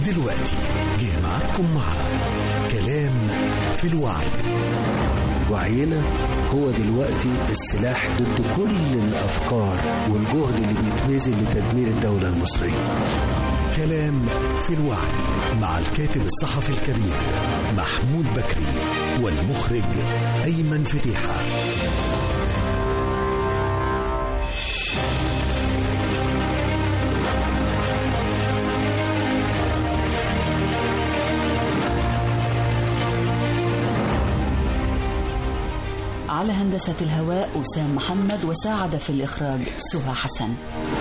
ودلوقتي جه معاكم مع كلام في الوعي وعينا هو دلوقتي السلاح ضد كل الأفكار والجهد اللي بيتبذل لتدمير الدولة المصرية كلام في الوعي مع الكاتب الصحفي الكبير محمود بكري والمخرج أيمن فتيحة على هندسة الهواء أسام محمد وساعد في الإخراج سهى حسن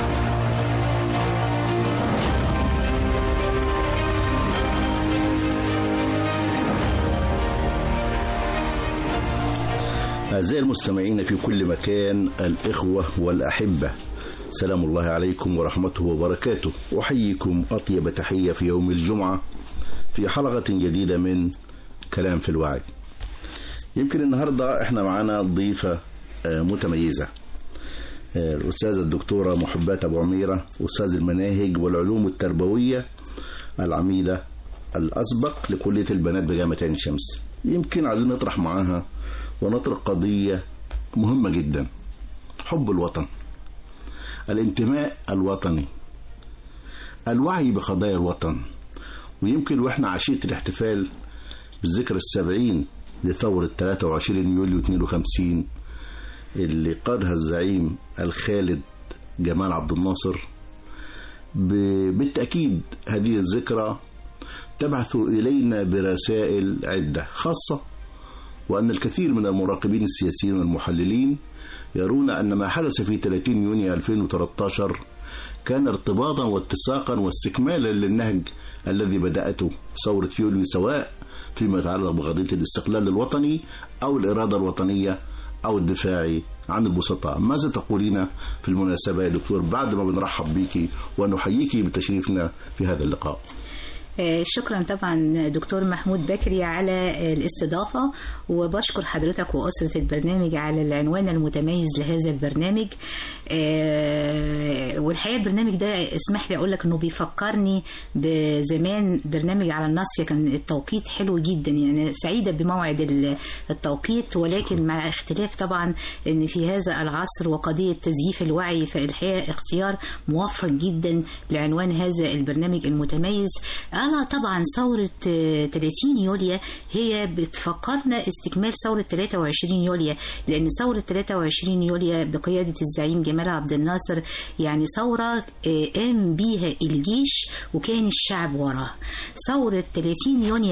أعزائي المستمعين في كل مكان الإخوة والأحبة سلام الله عليكم ورحمته وبركاته أحييكم أطيب تحية في يوم الجمعة في حلقة جديدة من كلام في الوعي يمكن النهاردة احنا معانا ضيفة آه، متميزة آه، الأستاذة الدكتورة محبات أبو عميرة أستاذ المناهج والعلوم التربوية العميدة الأسبق لكلية البنات بجامعة عين شمس يمكن عايزين نطرح معاها ونطرح قضية مهمة جدا حب الوطن الانتماء الوطني الوعي بقضايا الوطن ويمكن واحنا عشية الاحتفال بالذكرى السبعين لثورة 23 يوليو 52 اللي قادها الزعيم الخالد جمال عبد الناصر ب- بالتأكيد هذه الذكرى تبعث إلينا برسائل عدة خاصة وأن الكثير من المراقبين السياسيين والمحللين يرون أن ما حدث في 30 يونيو 2013 كان ارتباطا واتساقا واستكمالا للنهج الذي بدأته ثورة يوليو سواء فيما يتعلق بقضية الاستقلال الوطني أو الإرادة الوطنية أو الدفاع عن البسطاء ماذا تقولين في المناسبة يا دكتور بعد ما بنرحب بيكي ونحييكي بتشريفنا في هذا اللقاء آه، شكرا طبعا دكتور محمود بكري على الاستضافة وبشكر حضرتك وأسرة البرنامج على العنوان المتميز لهذا البرنامج آه، والحقيقة البرنامج ده اسمح لي أقول لك أنه بيفكرني بزمان برنامج على الناصية كان التوقيت حلو جدا يعني سعيدة بموعد ال- التوقيت ولكن مع اختلاف طبعا أن في هذا العصر وقضية تزييف الوعي فالحقيقة اختيار موفق جدا لعنوان هذا البرنامج المتميز أنا طبعا ثورة آه، 30 يوليو هي بتفكرنا استكمال ثورة 23 يوليو لأن ثورة 23 يوليو بقيادة الزعيم جمال عبد الناصر يعني ثورة آه، قام بيها الجيش وكان الشعب وراه ثورة 30 يونيو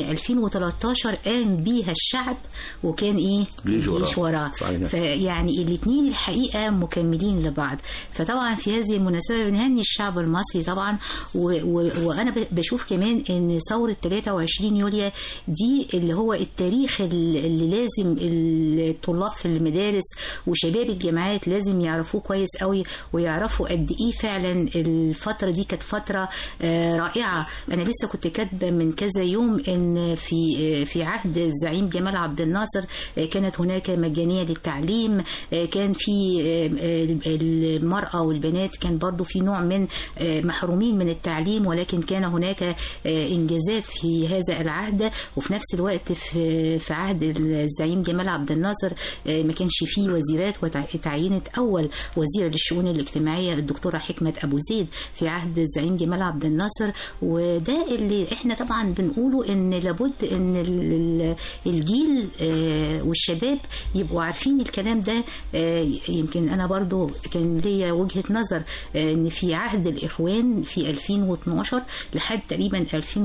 2013 قام بيها الشعب وكان إيه جيش وراه. الجيش وراه صحيح. فيعني الاثنين الحقيقة مكملين لبعض فطبعا في هذه المناسبة بنهني الشعب المصري طبعا و و وأنا ب- بشوف كمان ان ثورة 23 يوليو دي اللي هو التاريخ ال- اللي لازم الطلاب في المدارس وشباب الجامعات لازم يعرفوه كويس قوي ويعرفوا قد ايه فعلا الفترة دي كانت فترة آه، رائعة انا لسه كنت كاتبة من كذا يوم ان في آه، في عهد الزعيم جمال عبد الناصر آه، كانت هناك مجانية للتعليم آه، كان في آه، آه، المرأة والبنات كان برضو في نوع من آه، محرومين من التعليم ولكن كان هناك آه، انجازات في هذا العهد وفي نفس الوقت في في عهد الزعيم جمال عبد الناصر آه، ما كانش فيه وزيرات وتعينت اول وزيره للشؤون الاجتماعيه الدكتوره حكمه ابو زيد في عهد الزعيم جمال عبد الناصر وده اللي احنا طبعا بنقوله ان لابد ان ال- ال- الجيل آه، والشباب يبقوا عارفين الكلام ده آه، يمكن انا برضو كان ليا وجهه نظر آه، ان في عهد الاخوان في 2012 لحد تقريبا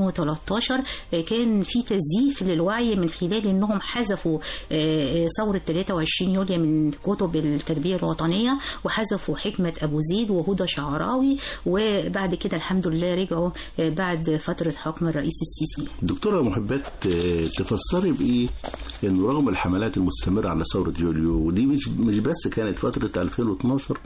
2013 آه، كان في تزييف للوعي من خلال انهم حذفوا آه، آه، ثوره 23 يوليو من كتب التربيه الوطنيه وحذفوا حكمه ابو زيد وهدى شعراوي وبعد كده الحمد لله رجعوا آه، بعد فتره حكم الرئيس السيسي دكتورة محبات آه، تفسري بإيه إنه رغم الحملات المستمرة على ثورة يوليو ودي مش مش بس كانت فترة 2012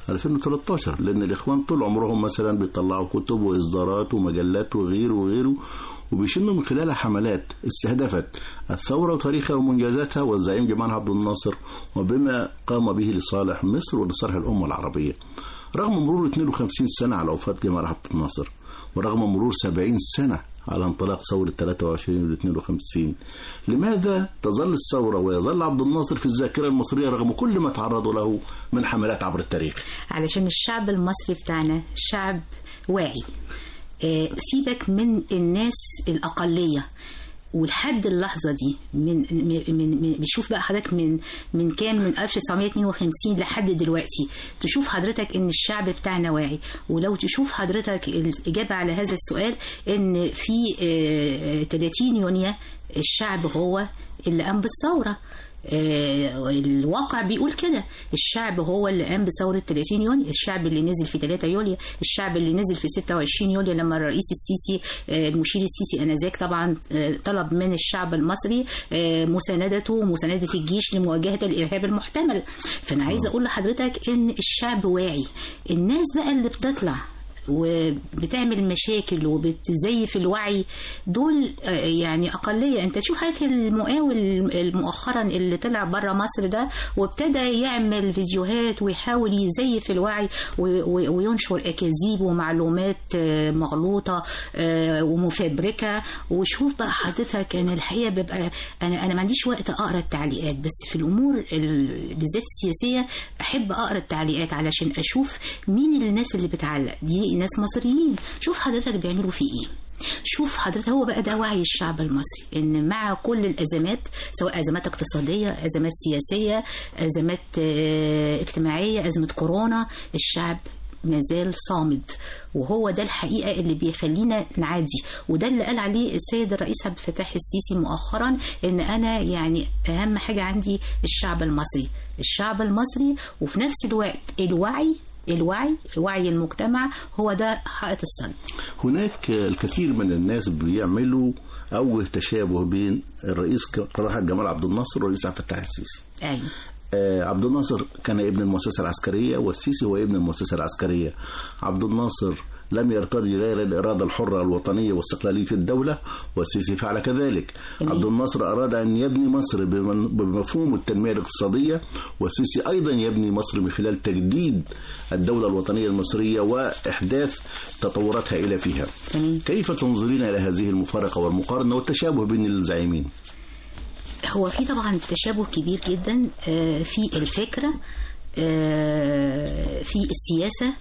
2013 لأن الإخوان طول عمرهم مثلا بيطلعوا كتب وإصدارات ومجلات وغيره وغيره وبيشنوا من خلالها حملات استهدفت الثورة وتاريخها ومنجزاتها والزعيم جمال عبد الناصر وبما قام به لصالح مصر ولصالح الأمة العربية رغم مرور 52 سنة على وفاة جمال عبد الناصر ورغم مرور سبعين سنة على انطلاق ثورة 23 و 52 لماذا تظل الثورة ويظل عبد الناصر في الذاكرة المصرية رغم كل ما تعرضوا له من حملات عبر التاريخ علشان الشعب المصري بتاعنا شعب واعي آه، سيبك من الناس الأقلية ولحد اللحظة دي من من من من- بشوف بقى حضرتك من من كام من 1952 لحد دلوقتي تشوف حضرتك ان الشعب بتاعنا واعي ولو تشوف حضرتك الإجابة على هذا السؤال ان في آه، 30 يونيو الشعب هو اللي قام بالثورة آه، الواقع بيقول كده الشعب هو اللي قام بثورة 30 يونيو الشعب اللي نزل في 3 يوليو الشعب اللي نزل في 26 يوليو لما الرئيس السيسي آه، المشير السيسي انذاك طبعا آه، طلب من الشعب المصري آه، مساندته ومساندة الجيش لمواجهة الإرهاب المحتمل فأنا عايزة أقول لحضرتك إن الشعب واعي الناس بقى اللي بتطلع وبتعمل مشاكل وبتزيف الوعي دول آه، يعني أقلية أنت شوف هيك المقاول مؤخرا اللي طلع بره مصر ده وابتدى يعمل فيديوهات ويحاول يزيف الوعي و- و- وينشر أكاذيب ومعلومات آه، مغلوطة آه، ومفبركة وشوف بقى حضرتك أنا الحقيقة ببقى أنا أنا ما عنديش وقت أقرأ التعليقات بس في الأمور ال- بالذات السياسية أحب أقرأ التعليقات علشان أشوف مين الناس اللي بتعلق دي ناس مصريين شوف حضرتك بيعملوا فيه إيه شوف حضرتك هو بقى ده وعي الشعب المصري ان مع كل الازمات سواء ازمات اقتصاديه ازمات سياسيه ازمات آه، اجتماعيه ازمه كورونا الشعب مازال صامد وهو ده الحقيقة اللي بيخلينا نعادي وده اللي قال عليه السيد الرئيس عبد الفتاح السيسي مؤخرا ان انا يعني اهم حاجة عندي الشعب المصري الشعب المصري وفي نفس الوقت الوعي الوعي وعي المجتمع هو ده حائط الصد هناك الكثير من الناس بيعملوا أوه تشابه بين الرئيس راحل جمال عبد الناصر والرئيس عبد الفتاح السيسي ايوه آه، عبد الناصر كان ابن المؤسسة العسكرية والسيسي هو ابن المؤسسة العسكرية عبد الناصر لم يرتضي غير الإرادة الحرة الوطنية واستقلالية الدولة والسيسي فعل كذلك جميل. عبد الناصر أراد أن يبني مصر بمن- بمفهوم التنمية الاقتصادية والسيسي أيضا يبني مصر من خلال تجديد الدولة الوطنية المصرية وإحداث تطورات هائلة فيها تمام كيف تنظرين إلى هذه المفارقة والمقارنة والتشابه بين الزعيمين هو في طبعا تشابه كبير جدا آه، في الفكرة آه، في السياسة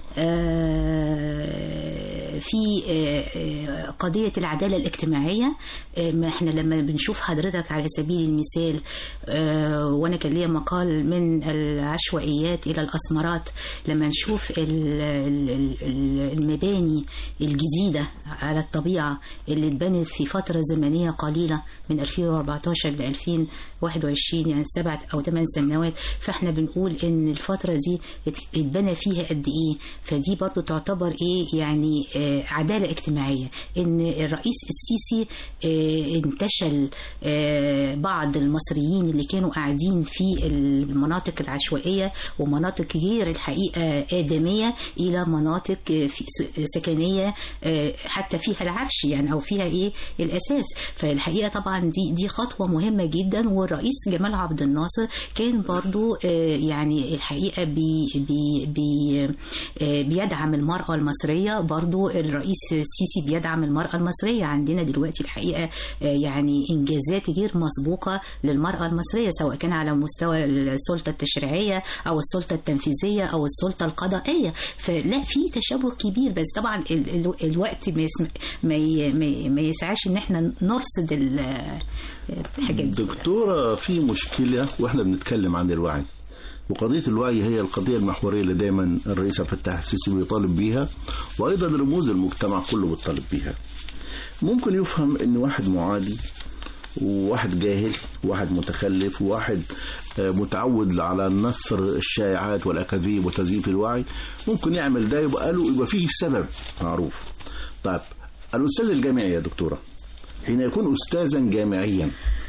آه، في آه، آه، قضية العدالة الاجتماعية آه، ما احنا لما بنشوف حضرتك على سبيل المثال آه، وانا كان ليا مقال من العشوائيات الى الاسمرات لما نشوف ال- ال- ال- المباني الجديدة على الطبيعة اللي اتبنت في فترة زمنية قليلة من 2014 ل 2021 يعني سبعة أو ثمان سنوات فاحنا بنقول إن الفترة دي ات- اتبنى فيها قد إيه فدي برضو تعتبر إيه يعني آه، عدالة اجتماعية إن الرئيس السيسي آه، انتشل آه، بعض المصريين اللي كانوا قاعدين في المناطق العشوائية ومناطق غير الحقيقة آدمية إلى مناطق آه، في س- سكنية آه، حتى فيها العفش يعني أو فيها إيه الأساس فالحقيقة طبعا دي دي خطوة مهمة جدا والرئيس جمال عبد الناصر كان برضو آه، يعني الحقيقة بي بي بي آه، بيدعم المرأة المصرية برضو الرئيس السيسي بيدعم المرأة المصرية عندنا دلوقتي الحقيقة آه، يعني إنجازات غير مسبوقة للمرأة المصرية سواء كان على مستوى السلطة التشريعية أو السلطة التنفيذية أو السلطة القضائية فلا في تشابه كبير بس طبعا ال ال الوقت ما يسم ما ي- ما ي- ما يسعاش ان احنا نرصد ال- الحاجات دي دكتورة في مشكلة واحنا بنتكلم عن الوعي وقضية الوعي هي القضية المحورية اللي دايما الرئيس عبد الفتاح السيسي بيطالب بيها وأيضا رموز المجتمع كله بيطالب بيها ممكن يفهم ان واحد معادي وواحد جاهل وواحد متخلف وواحد آه، متعود على نثر الشائعات والاكاذيب وتزييف الوعي ممكن يعمل ده يبقى له يبقى فيه سبب معروف طيب الاستاذ الجامعي يا دكتوره حين يكون استاذا جامعيا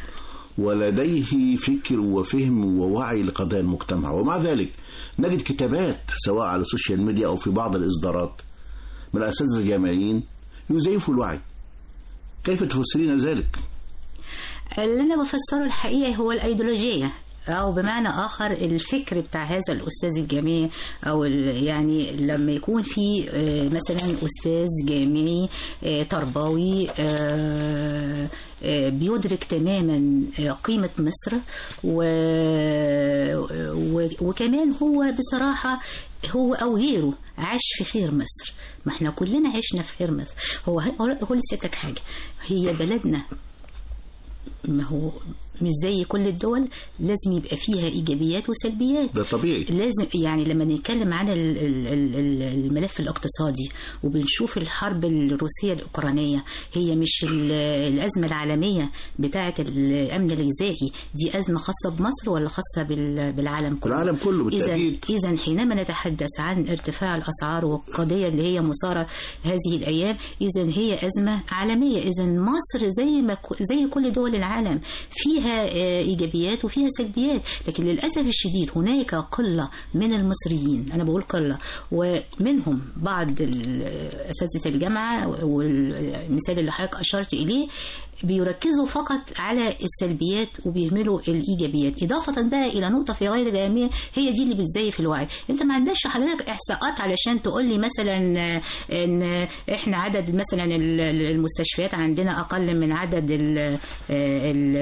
ولديه فكر وفهم ووعي لقضايا المجتمع ومع ذلك نجد كتابات سواء على السوشيال ميديا او في بعض الاصدارات من الاساتذه الجامعيين يزيفوا الوعي كيف تفسرين ذلك؟ اللي انا بفسره الحقيقه هو الايديولوجيه او بمعنى اخر الفكر بتاع هذا الاستاذ الجامعي او ال- يعني لما يكون في آه، مثلا استاذ جامعي آه، تربوي آه، آه، بيدرك تماما آه، قيمة مصر و... و... وكمان هو بصراحة هو أو غيره عاش في خير مصر ما احنا كلنا عشنا في خير مصر هو هو لسيتك حاجة هي بلدنا ما هو مش زي كل الدول لازم يبقى فيها ايجابيات وسلبيات ده طبيعي لازم يعني لما نتكلم عن ال- ال- ال- ال- الملف الاقتصادي وبنشوف الحرب الروسية الأوكرانية هي مش ال- الأزمة العالمية بتاعة الأمن الغذائي دي أزمة خاصة بمصر ولا خاصة بال- بالعالم كله العالم كله بالتأكيد إذا إذا حينما نتحدث عن ارتفاع الأسعار والقضية اللي هي مثارة هذه الأيام إذا هي أزمة عالمية إذا مصر زي ما ك- زي كل دول العالم فيها آه، إيجابيات وفيها سلبيات لكن للأسف الشديد هناك قلة من المصريين أنا بقول قلة ومنهم بعض ال- أساتذة الجامعة والمثال اللي حضرتك أشرت إليه بيركزوا فقط على السلبيات وبيهملوا الايجابيات اضافه بقى الى نقطه في غايه الاهميه هي دي اللي بتزيف الوعي انت ما عندكش حضرتك احصاءات علشان تقول لي مثلا آه، ان احنا عدد مثلا ال- ال- المستشفيات عندنا اقل من عدد ال ال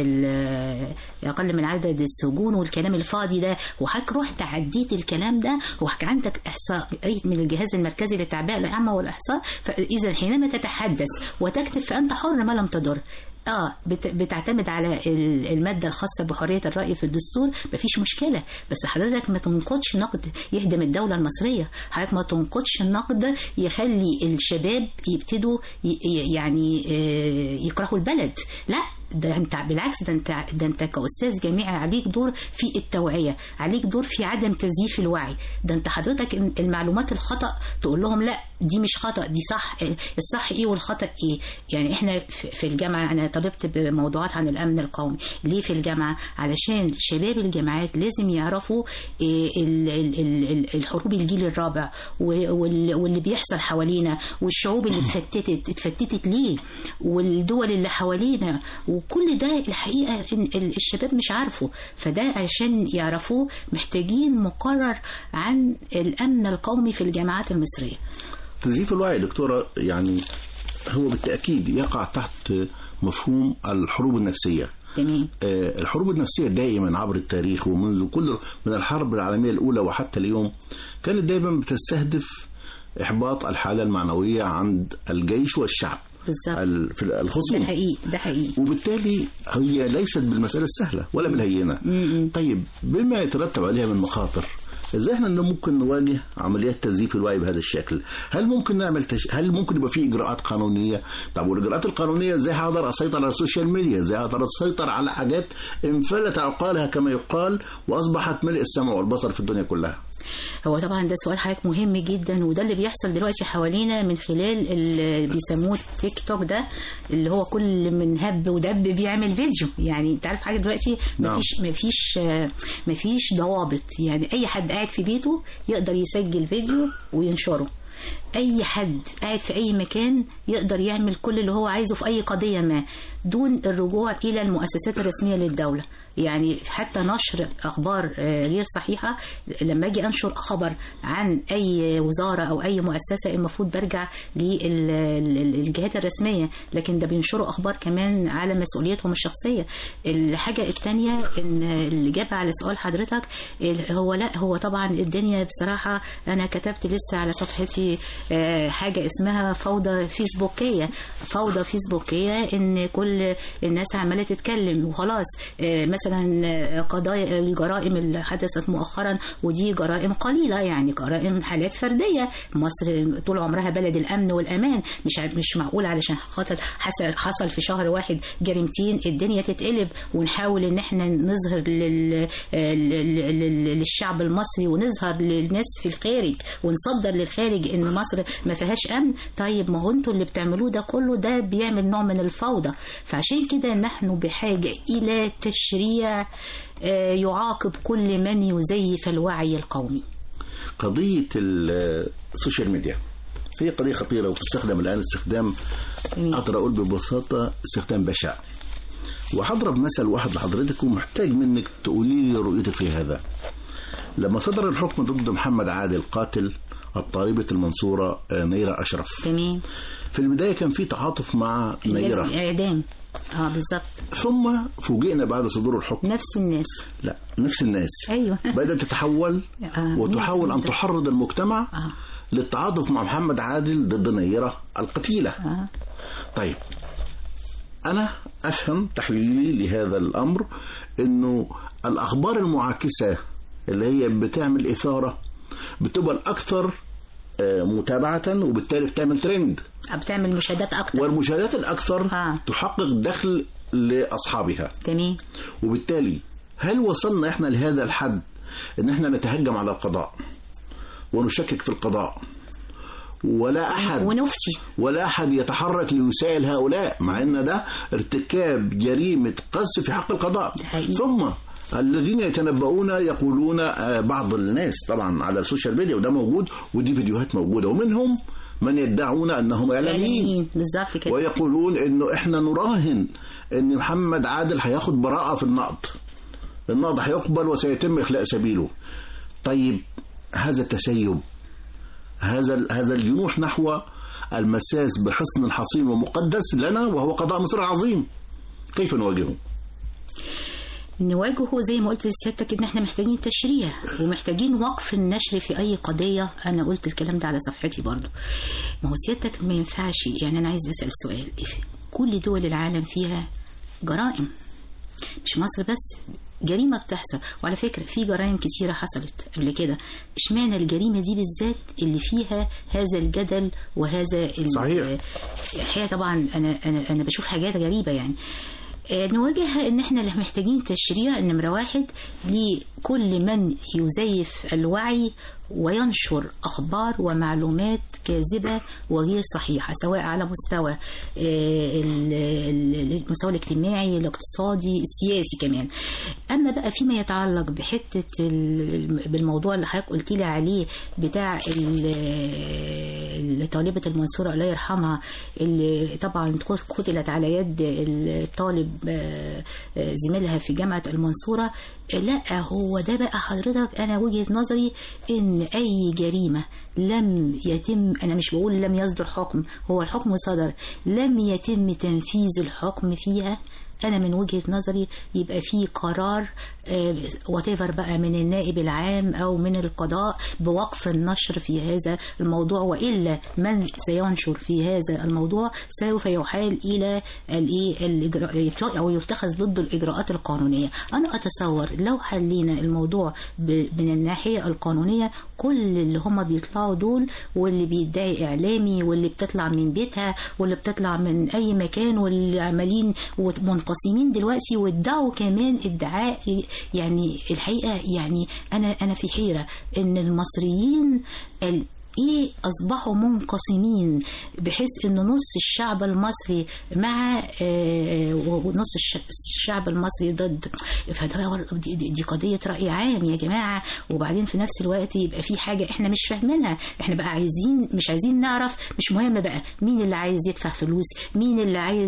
ال اقل من عدد السجون والكلام الفاضي ده وحضرتك رحت عديت الكلام ده وحضرتك عندك احصاء من الجهاز المركزي للتعبئه العامه والاحصاء فاذا حينما تتحدث وتكتب فانت حر ما لم تضر اه بت- بتعتمد على ال- الماده الخاصه بحريه الراي في الدستور مفيش مشكله بس حضرتك ما تنقضش نقد يهدم الدوله المصريه حضرتك ما تنقضش النقد يخلي الشباب يبتدوا ي- ي- يعني آه، يكرهوا البلد لا ده انت بالعكس ده انت ده انت كاستاذ جامعي عليك دور في التوعيه عليك دور في عدم تزييف الوعي ده انت حضرتك المعلومات الخطا تقول لهم لا دي مش خطا دي صح الصح ايه والخطا ايه يعني احنا في في الجامعه انا طلبت بموضوعات عن الامن القومي ليه في الجامعه علشان شباب الجامعات لازم يعرفوا إيه ال- ال- ال- ال- الحروب الجيل الرابع و- وال- واللي بيحصل حوالينا والشعوب اللي اتفتتت اتفتتت ليه والدول اللي حوالينا وكل ده الحقيقه إن ال- الشباب مش عارفه فده عشان يعرفوه محتاجين مقرر عن الامن القومي في الجامعات المصريه تزييف الوعي دكتورة يعني هو بالتأكيد يقع تحت مفهوم الحروب النفسية تمام آه، الحروب النفسية دائما عبر التاريخ ومنذ كل من الحرب العالمية الأولى وحتى اليوم كانت دائما بتستهدف إحباط الحالة المعنوية عند الجيش والشعب بالظبط ال- في ده الخصوم حقيقي ده حقيقي وبالتالي هي ليست بالمسألة السهلة ولا بالهينة طيب بما يترتب عليها من مخاطر ازاي احنا ممكن نواجه عمليات تزييف الوعي بهذا الشكل هل ممكن نعمل تش... هل ممكن يبقى في اجراءات قانونيه طب والاجراءات القانونيه ازاي هقدر اسيطر على السوشيال ميديا ازاي هقدر اسيطر على حاجات انفلت عقالها كما يقال واصبحت ملء السمع والبصر في الدنيا كلها هو طبعا ده سؤال حضرتك مهم جدا وده اللي بيحصل دلوقتي حوالينا من خلال اللي بيسموه تيك توك ده اللي هو كل من هب ودب بيعمل فيديو يعني انت عارف حاجه دلوقتي نعم. مفيش مفيش آه، مفيش ضوابط يعني اي حد قاعد في بيته يقدر يسجل فيديو وينشره اي حد قاعد في اي مكان يقدر يعمل كل اللي هو عايزه في اي قضيه ما دون الرجوع الى المؤسسات الرسميه للدوله يعني حتى نشر اخبار آه، غير صحيحه لما اجي انشر خبر عن اي وزاره او اي مؤسسه المفروض برجع للجهات الرسميه لكن ده بينشروا اخبار كمان على مسؤوليتهم الشخصيه الحاجه الثانيه ان الاجابه على سؤال حضرتك ال- هو لا هو طبعا الدنيا بصراحه انا كتبت لسه على صفحتي آه، حاجه اسمها فوضى فيسبوكيه فوضى فيسبوكيه ان كل الناس عماله تتكلم وخلاص آه، مثلا آه، قضايا الجرائم اللي حدثت مؤخرا ودي جرائم قليله يعني جرائم حالات فرديه مصر طول عمرها بلد الامن والامان مش ع- مش معقول علشان خاطر حصل حصل في شهر واحد جريمتين الدنيا تتقلب ونحاول ان احنا نظهر لل لل- لل- للشعب المصري ونظهر للناس في الخارج ونصدر للخارج ان مصر ما فيهاش امن طيب ما هو انتوا اللي بتعملوه ده كله ده بيعمل نوع من الفوضى فعشان كده نحن بحاجه الى تشريع آه، يعاقب كل من يزيف الوعي القومي قضيه ال- السوشيال ميديا هي قضيه خطيره وتستخدم الان استخدام مم. اقدر اقول ببساطه استخدام بشع وهضرب مثل واحد لحضرتك ومحتاج منك تقولي لي رؤيتك في هذا لما صدر الحكم ضد محمد عادل قاتل الطالبة المنصورة آه، نيرة أشرف تمام في البداية كان في تعاطف مع نيرة لازم اعدام اه بالظبط ثم فوجئنا بعد صدور الحكم نفس الناس لا نفس الناس ايوه بدأت تتحول آه، وتحاول أن مين- تحرض المجتمع آه. للتعاطف مع محمد عادل ضد نيرة القتيلة آه. طيب أنا أفهم تحليلي لهذا الأمر أنه الأخبار المعاكسة اللي هي بتعمل إثارة بتبقى الأكثر آه، متابعة وبالتالي بتعمل ترند بتعمل مشاهدات اكتر والمشاهدات الأكثر آه. تحقق دخل لأصحابها تمام وبالتالي هل وصلنا احنا لهذا الحد ان احنا نتهجم على القضاء ونشكك في القضاء ولا احد ونفتي ولا احد يتحرك ليسائل هؤلاء مع ان ده ارتكاب جريمه قذف في حق القضاء حقيقي. ثم الذين يتنبؤون يقولون آه، بعض الناس طبعا على السوشيال ميديا وده موجود ودي فيديوهات موجوده ومنهم من يدعون انهم اعلاميين اعلاميين بالظبط كده ويقولون انه احنا نراهن ان محمد عادل هياخد براءة في النقد النقد هيقبل وسيتم اخلاء سبيله طيب هذا التسيب هذا هذا الجنوح نحو المساس بحصن حصين ومقدس لنا وهو قضاء مصر العظيم كيف نواجهه نواجهه زي ما قلت لسيادتك ان احنا محتاجين تشريع ومحتاجين وقف النشر في اي قضيه انا قلت الكلام ده على صفحتي برضو ما هو سيادتك ما ينفعش يعني انا عايز اسال سؤال كل دول العالم فيها جرائم مش مصر بس جريمة بتحصل وعلى فكرة في جرائم كتيرة حصلت قبل كده اشمعنى الجريمة دي بالذات اللي فيها هذا الجدل وهذا ال- صحيح. الحقيقة طبعا أنا أنا أنا بشوف حاجات غريبة يعني آه، نواجهها ان احنا اللي محتاجين تشريع نمرة واحد لكل من يزيف الوعي وينشر اخبار ومعلومات كاذبة وغير صحيحة سواء على مستوى آه، ال- ال- المستوى الاجتماعي الاقتصادي السياسي كمان اما بقى فيما يتعلق بحتة ال- بالموضوع اللي حضرتك قلت لي عليه بتاع ال- طالبة المنصورة الله يرحمها اللي طبعا قتلت على يد الطالب آه، آه، زميلها في جامعة المنصورة آه، لا هو ده بقى حضرتك أنا وجهة نظري إن أي جريمة لم يتم أنا مش بقول لم يصدر حكم هو الحكم صدر لم يتم تنفيذ الحكم فيها انا من وجهه نظري يبقى في قرار واتيفر بقى من النائب العام او من القضاء بوقف النشر في هذا الموضوع والا من سينشر في هذا الموضوع سوف يحال الى الايه الاجراء او يتخذ ضده الاجراءات القانونيه انا اتصور لو حلينا الموضوع ب- من الناحيه القانونيه كل اللي هم بيطلعوا دول واللي بيدعي اعلامي واللي بتطلع من بيتها واللي بتطلع من اي مكان واللي عمالين ومنقسمين دلوقتي وادعوا كمان ادعاء يعني الحقيقه يعني انا انا في حيره ان المصريين ال- ايه اصبحوا منقسمين بحيث ان نص الشعب المصري مع آه، ونص الش- الشعب المصري ضد فده هو- دي, دي دي قضيه راي عام يا جماعه وبعدين في نفس الوقت يبقى في حاجه احنا مش فاهمينها احنا بقى عايزين مش عايزين نعرف مش مهم بقى مين اللي عايز يدفع فلوس مين اللي عايز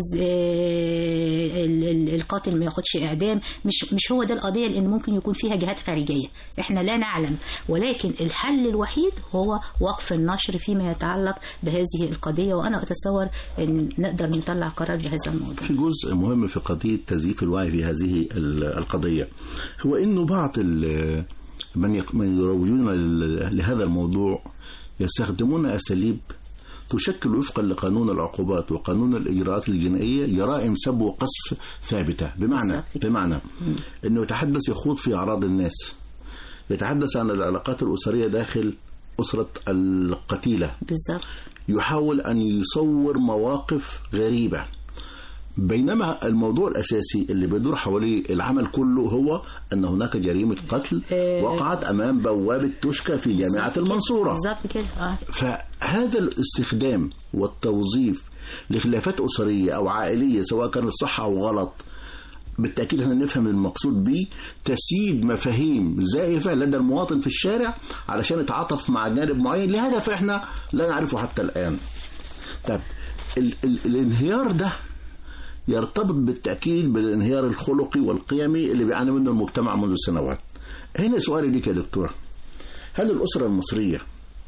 آه، ال- ال- القاتل ما ياخدش اعدام مش مش هو ده القضيه لان ممكن يكون فيها جهات خارجيه احنا لا نعلم ولكن الحل الوحيد هو وقف النشر فيما يتعلق بهذه القضيه وانا اتصور ان نقدر نطلع قرار بهذا الموضوع في جزء مهم في قضية تزييف الوعي في هذه ال- القضية هو أنه بعض ال- من يق- من يروجون ل- لهذا الموضوع يستخدمون أساليب تشكل وفقا لقانون العقوبات وقانون الإجراءات الجنائية جرائم سب وقذف ثابتة بمعنى بالظبط. بمعنى أنه يتحدث يخوض في أعراض الناس يتحدث عن العلاقات الأسرية داخل أسرة القتيلة بالظبط يحاول أن يصور مواقف غريبة بينما الموضوع الأساسي اللي بيدور حواليه العمل كله هو أن هناك جريمة قتل آه. وقعت أمام بوابة توشكا في جامعة المنصورة بالظبط كده اه فهذا الاستخدام والتوظيف لخلافات أسرية أو عائلية سواء كانت صح أو غلط بالتأكيد احنا نفهم المقصود به تسييد مفاهيم زائفة لدى المواطن في الشارع علشان يتعاطف مع جانب معين لهدف احنا لا نعرفه حتى الآن طب ال ال الانهيار ده يرتبط بالتأكيد بالانهيار الخلقي والقيمي اللي بيعاني منه المجتمع منذ سنوات هنا سؤالي ليك يا دكتورة هل الأسرة المصرية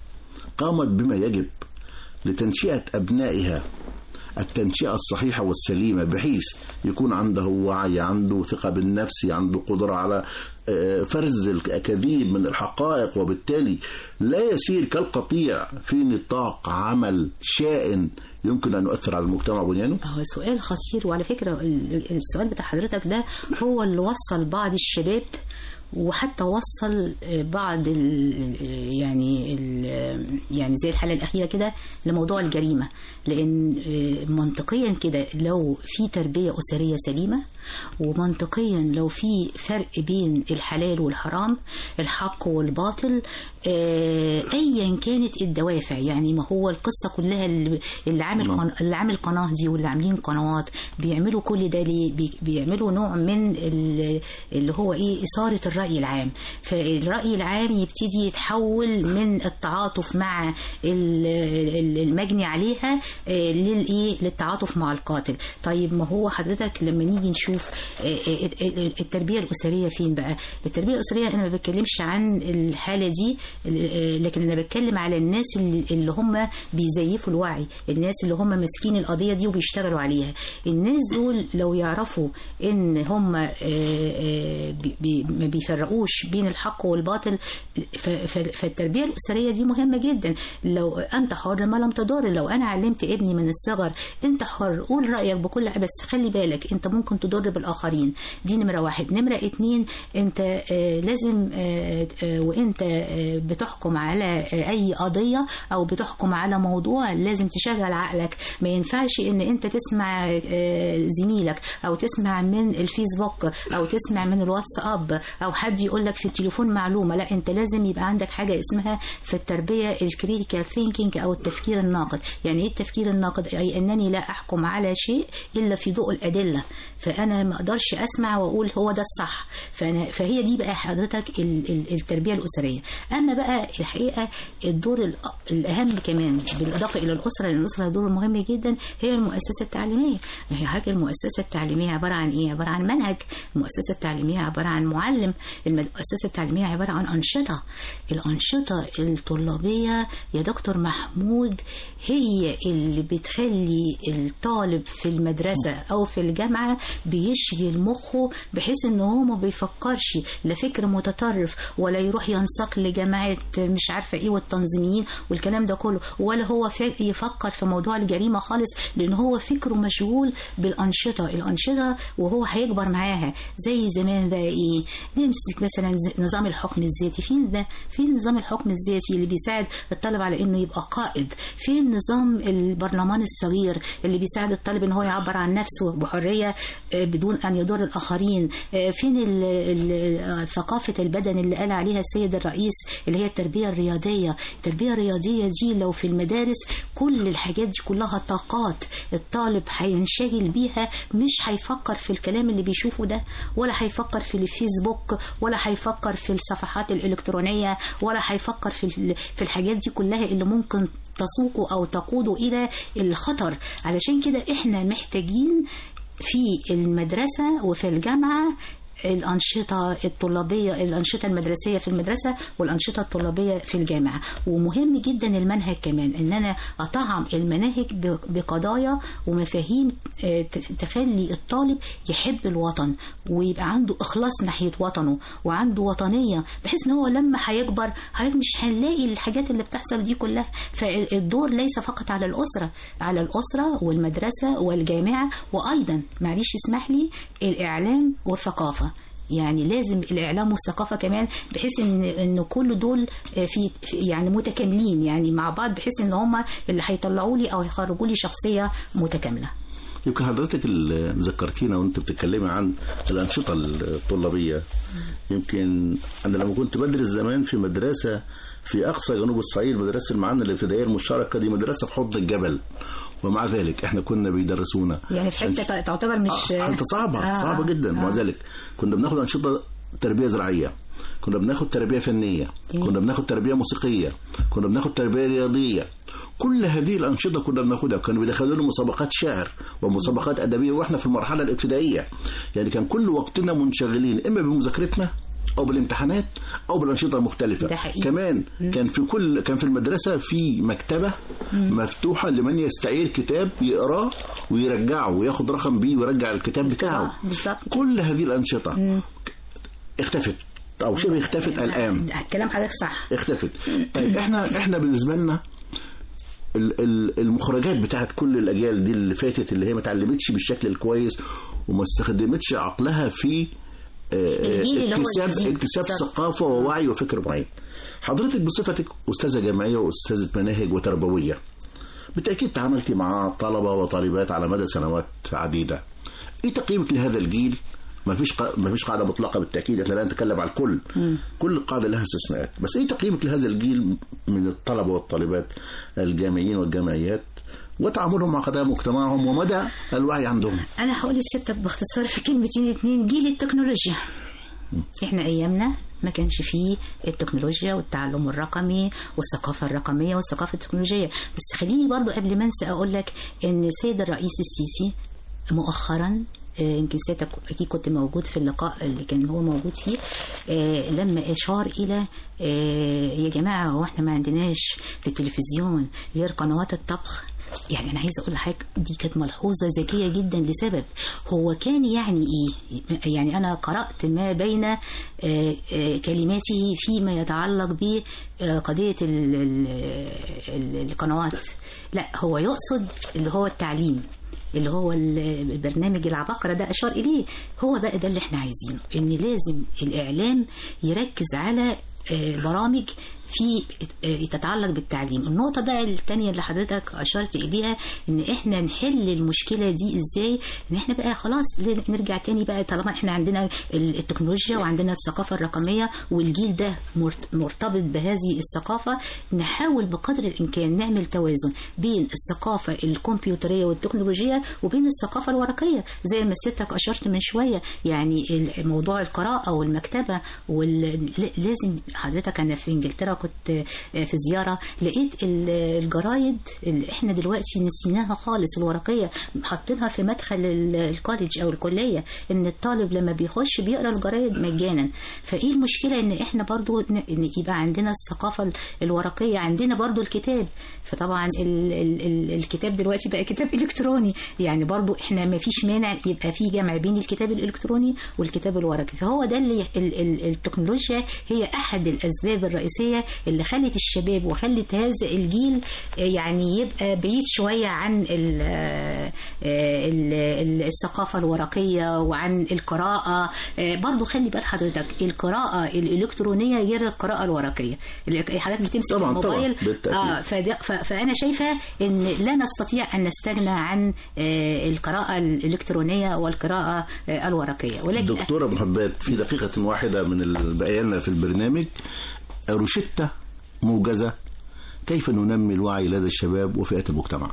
قامت بما يجب لتنشئة أبنائها التنشئة الصحيحة والسليمة بحيث يكون عنده وعي عنده ثقة بالنفس عنده قدرة على آه، فرز الأكاذيب من الحقائق وبالتالي لا يسير كالقطيع في نطاق عمل شائن يمكن أن يؤثر على المجتمع بنيانه هو سؤال خطير وعلى فكرة ال- السؤال بتاع حضرتك ده هو اللي وصل بعض الشباب وحتى وصل بعض ال يعني ال يعني زي الحالة الأخيرة كده لموضوع الجريمة لأن منطقيا كده لو في تربية أسرية سليمة ومنطقيا لو في فرق بين الحلال والحرام الحق والباطل آه، ايا كانت الدوافع يعني ما هو القصه كلها اللي اللي عامل قن... اللي عامل قناه دي واللي عاملين قنوات بيعملوا كل ده ليه بي... بيعملوا نوع من ال... اللي هو ايه اثاره الراي العام فالراي العام يبتدي يتحول من التعاطف مع ال- ال- المجني عليها آه، للايه للتعاطف مع القاتل طيب ما هو حضرتك لما نيجي نشوف آه، آه، آه، التربيه الاسريه فين بقى التربيه الاسريه انا ما بتكلمش عن الحاله دي آه، لكن انا بتكلم على الناس اللي اللي هم بيزيفوا الوعي الناس اللي هم ماسكين القضيه دي وبيشتغلوا عليها الناس دول لو يعرفوا ان هم آه، آه، بي- بي- ما بيفرقوش بين الحق والباطل ف- ف- فالتربيه الاسريه دي مهمه جدا لو انت حر ما لم تضر لو انا علمت ابني من الصغر انت حر قول رايك بكل بس خلي بالك انت ممكن تضر بالاخرين دي نمره واحد نمره اتنين انت آه، لازم آه، آه، وانت آه، بتحكم على آه، اي قضيه او بتحكم على موضوع لازم تشغل عقلك ما ينفعش ان انت تسمع آه، زميلك او تسمع من الفيسبوك او تسمع من الواتساب او حد يقول لك في التليفون معلومه لا انت لازم يبقى عندك حاجه اسمها في التربيه الكريتيكال ثينكينج او التفكير الناقد يعني ايه التفكير الناقد اي انني لا احكم على شيء الا في ضوء الادله فانا ما اقدرش اسمع واقول هو ده الصح فأنا فهي دي بقى حضرتك ال- ال- التربيه الاسريه اما بقى الحقيقه الدور الأ- الاهم كمان بالاضافه الى الاسره لان الاسره دور مهم جدا هي المؤسسه التعليميه ما هي حاجه المؤسسه التعليميه عباره عن ايه عباره عن منهج المؤسسه التعليميه عباره عن معلم المؤسسه التعليميه عباره عن انشطه الانشطه الطلابيه يا دكتور محمود هي اللي بتخلي الطالب في المدرسه او في الجامعه بيشغل مخه بحيث ان هو ما بيفكرش لا فكر متطرف ولا يروح ينساق لجماعه مش عارفه ايه والتنظيميين والكلام ده كله ولا هو فا- يفكر في موضوع الجريمه خالص لان هو فكره مشغول بالانشطه الانشطه وهو هيكبر معاها زي زمان بقى ايه نمسك مثلا ز- نظام الحكم الذاتي فين ده فين نظام الحكم الذاتي اللي بيساعد الطالب على انه يبقى قائد فين نظام البرلمان الصغير اللي بيساعد الطالب ان هو يعبر عن نفسه بحريه آه، بدون ان يضر الاخرين آه، فين ال- ال- آه، ثقافه البدن اللي قال عليها السيد الرئيس اللي هي التربيه الرياضيه التربيه الرياضيه دي لو في المدارس كل الحاجات دي كلها طاقات الطالب هينشغل بيها مش هيفكر في الكلام اللي بيشوفه ده ولا هيفكر في الفيسبوك ولا هيفكر في الصفحات الإلكترونية ولا هيفكر في ال- في الحاجات دي كلها اللي ممكن تسوقه أو تقوده إلى الخطر علشان كده إحنا محتاجين في المدرسة وفي الجامعة الأنشطة الطلابية الأنشطة المدرسية في المدرسة والأنشطة الطلابية في الجامعة ومهم جدا المنهج كمان إن أنا أطعم المناهج ب- بقضايا ومفاهيم آه، ت- تخلي الطالب يحب الوطن ويبقى عنده إخلاص ناحية وطنه وعنده وطنية بحيث إن هو لما هيكبر هي- مش هنلاقي الحاجات اللي بتحصل دي كلها فالدور ليس فقط على الأسرة على الأسرة والمدرسة والجامعة وأيضا معلش اسمح لي الإعلام والثقافة يعني لازم الاعلام والثقافه كمان بحيث ان ان كل دول آه، في في- يعني متكاملين يعني مع بعض بحيث ان هم اللي هيطلعوا لي او هيخرجوا لي شخصيه متكامله يمكن حضرتك اللي ذكرتينا وانت بتتكلمي عن الانشطه الطلابيه يمكن انا لما كنت بدرس زمان في مدرسه في اقصى جنوب الصعيد مدرسه المعن الابتدائيه المشتركه دي مدرسه في حوض الجبل ومع ذلك احنا كنا بيدرسونا يعني في حته تعتبر مش آه، حته صعبه آه، صعبه جدا آه. ومع ذلك كنا بناخد انشطه تربيه زراعيه كنا بناخد تربيه فنيه كنا بناخد تربيه موسيقيه كنا بناخد تربيه رياضيه كل هذه الانشطه كنا بناخدها كانوا بيدخلونا مسابقات شعر ومسابقات ادبيه واحنا في المرحله الابتدائيه يعني كان كل وقتنا منشغلين اما بمذاكرتنا او بالامتحانات او بالانشطه المختلفه ده حقيقي. كمان كان في كل كان في المدرسه في مكتبه مفتوحه لمن يستعير كتاب يقراه ويرجعه وياخد رقم بيه ويرجع الكتاب بتاعه آه، بالظبط. كل هذه الانشطه اختفت او شبه اختفت الان كلام حضرتك صح اختفت طيب احنا احنا بالنسبه لنا ال- ال- المخرجات بتاعت كل الاجيال دي اللي فاتت اللي هي ما اتعلمتش بالشكل الكويس وما استخدمتش عقلها في آه، الجيل اللي هو اكتساب الجديد. اكتساب بالظبط. ثقافه ووعي وفكر معين حضرتك بصفتك استاذه جامعيه واستاذه مناهج وتربويه بالتاكيد تعاملتي مع طلبه وطالبات على مدى سنوات عديده ايه تقييمك لهذا الجيل ما فيش قا... ما فيش قاعده مطلقه بالتاكيد احنا لا نتكلم على الكل كل قاعده لها استثناءات بس ايه تقييمك لهذا الجيل من الطلبه والطالبات الجامعيين والجامعيات وتعاملهم مع قضايا مجتمعهم ومدى الوعي عندهم انا هقول لسيادتك باختصار في كلمتين اتنين جيل التكنولوجيا احنا ايامنا ما كانش فيه التكنولوجيا والتعلم الرقمي والثقافه الرقميه والثقافه التكنولوجيه بس خليني برضو قبل ما انسى اقول لك ان السيد الرئيس السيسي مؤخرا آه، يمكن سيادتك اكيد كنت موجود في اللقاء اللي كان هو موجود فيه آه، لما اشار الى آه، يا جماعه هو احنا ما عندناش في التلفزيون غير قنوات الطبخ يعني انا عايزه اقول لحضرتك دي كانت ملحوظه ذكيه جدا لسبب هو كان يعني ايه يعني انا قرات ما بين آه، آه، كلماته فيما يتعلق بقضيه ال- ال- ال- القنوات لا هو يقصد اللي هو التعليم اللي هو ال- البرنامج العباقرة ده أشار إليه هو بقى ده اللي احنا عايزينه إن لازم الإعلام يركز على آه، برامج في آه، تتعلق بالتعليم النقطة بقى التانية اللي حضرتك أشرت إليها إن إحنا نحل المشكلة دي إزاي إن إحنا بقى خلاص ل- نرجع تاني بقى طالما إحنا عندنا ال- التكنولوجيا وعندنا الثقافة الرقمية والجيل ده مرت- مرتبط بهذه الثقافة نحاول بقدر الإمكان نعمل توازن بين الثقافة الكمبيوترية والتكنولوجية وبين الثقافة الورقية زي ما سيادتك أشرت من شوية يعني ال- موضوع القراءة والمكتبة وال... ل- لازم حضرتك أنا في إنجلترا كنت آه، في زيارة لقيت ال- الجرايد اللي احنا دلوقتي نسيناها خالص الورقية حاطينها في مدخل ال- الكوليدج أو الكلية إن الطالب لما بيخش بيقرأ الجرايد مجانا فإيه المشكلة إن احنا برضو ن- إن يبقى عندنا الثقافة ال- الورقية عندنا برضو الكتاب فطبعا ال ال ال الكتاب دلوقتي بقى كتاب إلكتروني يعني برضو احنا ما فيش مانع يبقى في جمع بين الكتاب الإلكتروني والكتاب الورقي فهو ده اللي ال ال التكنولوجيا هي أحد الأسباب الرئيسية اللي خلت الشباب وخلت هذا الجيل آه، يعني يبقى بعيد شوية عن ال آه، ال ال الثقافة الورقية وعن القراءة آه، برضو خلي بال حضرتك القراءة الإلكترونية غير القراءة الورقية اللي حضرتك بتمسك طبعاً، طبعاً، الموبايل بالتأكيد. آه فده- ف- فأنا شايفة إن لا نستطيع أن نستغنى عن آه، القراءة الإلكترونية والقراءة آه، الورقية ولكن دكتورة محبات في دقيقة واحدة من البيان في البرنامج روشتة موجزة كيف ننمي الوعي لدى الشباب وفئات المجتمع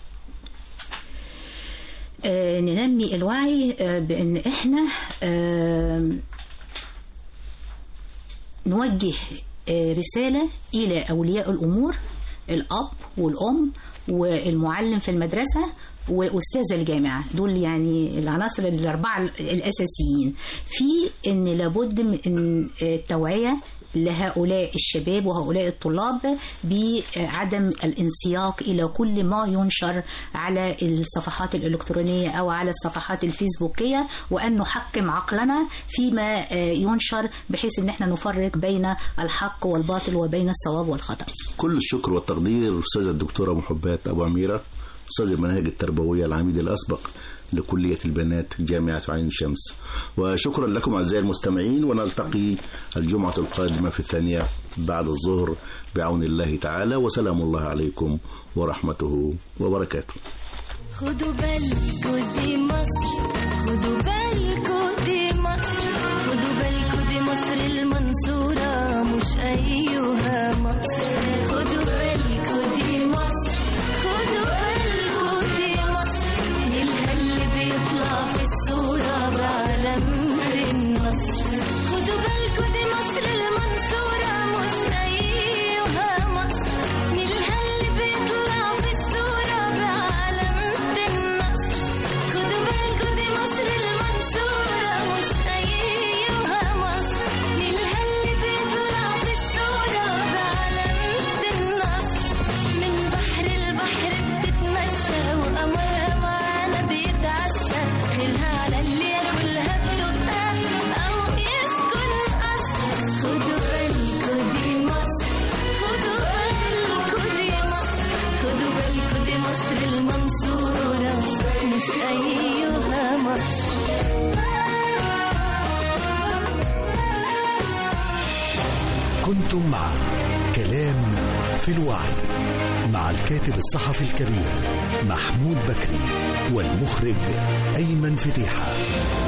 آه، ننمي الوعي آه، بان احنا آه، نوجه آه، رسالة إلى أولياء الأمور الأب والأم والمعلم في المدرسة وأستاذ الجامعة دول يعني العناصر الأربعة الأساسيين في أن لابد من التوعية لهؤلاء الشباب وهؤلاء الطلاب بعدم الانسياق إلى كل ما ينشر على الصفحات الإلكترونية أو على الصفحات الفيسبوكية وأن نحكم عقلنا فيما ينشر بحيث أن احنا نفرق بين الحق والباطل وبين الصواب والخطأ كل الشكر والتقدير أستاذة الدكتورة محبات أبو أميرة أستاذ المناهج التربوية العميد الأسبق لكلية البنات جامعة عين شمس وشكرا لكم أعزائي المستمعين ونلتقي الجمعة القادمة في الثانية بعد الظهر بعون الله تعالى وسلام الله عليكم ورحمته وبركاته خدوا بالكوا دي مصر خدوا بالكوا دي مصر خدوا بالكوا دي مصر المنصورة مش أيها مصر خدوا بالكوا دي مصر خدوا بالكوا دي مصر نيلها اللي بيطلع في الصورة بعلم النصر خدوا بالكوا دي مصر كنتم مع كلام في الوعي مع الكاتب الصحفي الكبير محمود بكري والمخرج أيمن فتيحة